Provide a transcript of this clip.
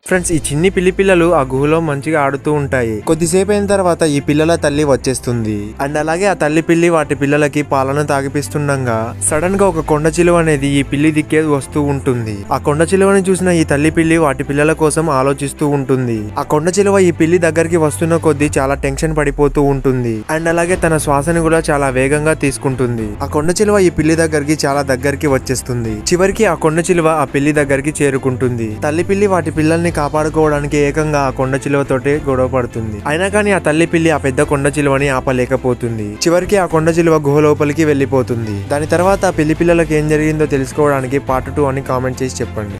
friends ఈ చిన్ని పిల్లి పిల్లలు ఆ గుహలో మంచిగా ఆడుతూ ఉంటాయి కొద్దిసేపు అయిన తర్వాత ఈ పిల్లల తల్లి వచ్చేస్తుంది అండ్ అలాగే ఆ తల్లి పిల్లి వాటి పిల్లలకి పాలను తాగిపిస్తుండగా సడన్ గా ఒక కొండ చిలువ అనేది ఈ పిల్లి దిక్కే వస్తూ ఉంటుంది ఆ కొండ చిలువని చూసిన ఈ తల్లి పిల్లి వాటి పిల్లల కోసం ఆలోచిస్తూ ఉంటుంది ఆ కొండ చిలువ ఈ పిల్లి దగ్గరికి వస్తున్న కొద్దీ చాలా టెన్షన్ పడిపోతూ ఉంటుంది అండ్ అలాగే తన శ్వాసని కూడా చాలా వేగంగా తీసుకుంటుంది ఆ కొండ చిలువ ఈ పిల్లి దగ్గరికి చాలా దగ్గరికి వచ్చేస్తుంది చివరికి ఆ కొండ చిలువ ఆ పిల్లి దగ్గరికి చేరుకుంటుంది తల్లి పిల్లి వాటి పిల్లల్ని కాపాడుకోవడానికి ఏకంగా ఆ కొండ చిలువతోటే గొడవ పడుతుంది అయినా కానీ ఆ తల్లి పిల్లి ఆ పెద్ద కొండ చిలువని ఆపలేకపోతుంది చివరికి ఆ కొండ చిలువ గుహ లోపలికి వెళ్ళిపోతుంది దాని తర్వాత ఆ పిల్లి పిల్లలకి ఏం జరిగిందో తెలుసుకోవడానికి పార్ట్ టూ అని కామెంట్ చేసి చెప్పండి